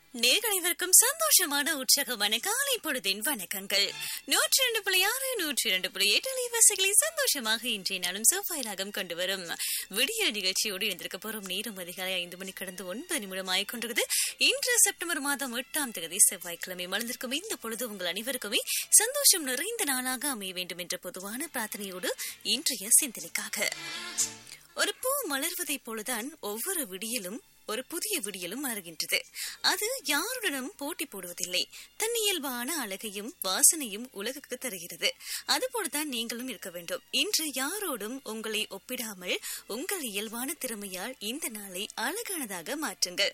நேர்களைவருக்கும் சந்தோஷமான உற்சாகமான காலை பொழுதின் வணக்கங்கள் நூற்றி ரெண்டு புள்ளி ஆறு நூற்றி இரண்டு புள்ளி எட்டு அலைவாசிகளை சந்தோஷமாக இன்றைய நாளும் செவ்வாயிலாகம் கொண்டு வரும் விடிய நிகழ்ச்சியோடு இருந்திருக்க போறோம் நேரம் அதிகாலை ஐந்து மணி கடந்து ஒன்பது நிமிடம் ஆகிக்கொண்டிருக்குது இன்று செப்டம்பர் மாதம் எட்டாம் தேதி செவ்வாய்க்கிழமை மலர்ந்திருக்கும் இந்த பொழுது உங்கள் அனைவருக்குமே சந்தோஷம் நிறைந்த நாளாக அமைய வேண்டும் என்ற பொதுவான பிரார்த்தனையோடு இன்றைய சிந்தனைக்காக ஒரு பூ மலர்வதைப் போலதான் ஒவ்வொரு விடியலும் ஒரு புதிய விடியலும் மலர்கின்றது அது யாருடனும் போட்டி போடுவதில்லை தன் இயல்பான அழகையும் வாசனையும் உலகுக்கு தருகிறது அதுபோலதான் நீங்களும் இருக்க வேண்டும் இன்று யாரோடும் உங்களை ஒப்பிடாமல் உங்கள் இயல்பான திறமையால் இந்த நாளை அழகானதாக மாற்றுங்கள்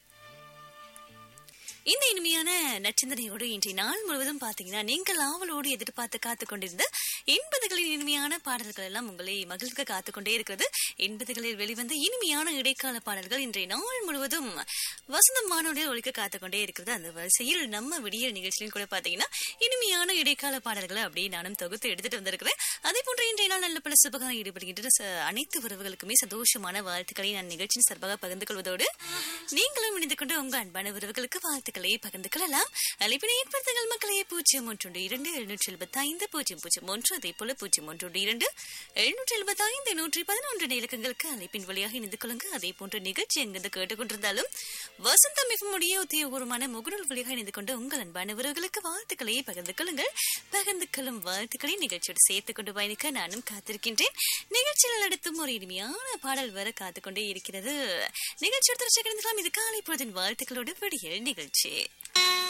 இந்த இனிமையான நச்சிந்தனையோடு இன்றைய நாள் முழுவதும் பாத்தீங்கன்னா நீங்கள் ஆவலோடு எதிர்பார்த்து காத்துக் கொண்டிருந்த எண்பதுகளின் இனிமையான பாடல்கள் எல்லாம் உங்களை மகிழ்க்க காத்துக்கொண்டே இருக்கிறது எண்பதுகளில் வெளிவந்த இனிமையான இடைக்கால பாடல்கள் இன்றைய நாள் முழுவதும் வசந்தம் வானொலியில் ஒழிக்க காத்துக்கொண்டே இருக்கிறது அந்த வரிசையில் நம்ம விடியல் நிகழ்ச்சியிலும் கூட பாத்தீங்கன்னா இனிமையான இடைக்கால பாடல்களை அப்படியே நானும் தொகுத்து எடுத்துட்டு வந்திருக்கிறேன் அதே போன்று இன்றைய நாள் நல்ல பல சுபகம் ஈடுபடுகின்ற ச- அனைத்து உறவுகளுக்குமே சந்தோஷமான வாழ்த்துக்களை நான் நிகழ்ச்சியின் சார்பாக பகிர்ந்து கொள்வதோடு நீங்களும் இணைந்து கொண்டு உங்க அன்பான உறவுகளுக்கு வாழ்த்துக்களை பகிர்ந்து கொள்ளலாம் அழைப்பினை ஏற்படுத்துங்கள் மக்களே பூஜ்ஜியம் ஒன்று இரண்டு எழுநூற்றி எழுபத்தி ஐந்து பூஜ்ஜியம் பூஜ்ஜியம் ஒன்று அதே போல பூஜ்ஜியம் ஒன்று இரண்டு எழுநூற்றி எழுபத்தி ஐந்து நூற்றி பதினொன்று இலக்கங்களுக்கு அழைப்பின் வழியாக இணைந்து கொள்ளுங்க அதே போன்ற நிகழ்ச்சி எங்கிருந்து கேட்டுக்கொண்டிருந்தாலும் வசந்தம் மிகமுடைய உத்தியோகபூர்வமான முகநூல் வழியாக இணைந்து கொண்டு உங்கள் அன்பான உறவுகளுக்கு வாழ்த்துக்களை பகிர்ந்து கொள்ளுங்கள் பகிர்ந்து கொள்ளும் வாழ்த்துக்களை நிகழ்ச்சியோடு சேர்த்துக் கொண்டு பயணிக்க நானும் காத்திருக்கின்றேன் நிகழ்ச்சியில் நடத்தும் ஒரு இனிமையான பாடல் வர காத்துக்கொண்டே இருக்கிறது நிகழ்ச்சியோடு தொடர்ச்சி கிடந்தலாம் இது காலை பொழுதின் வாழ்த்துக்களோடு விடியல் நிகழ்ச்சி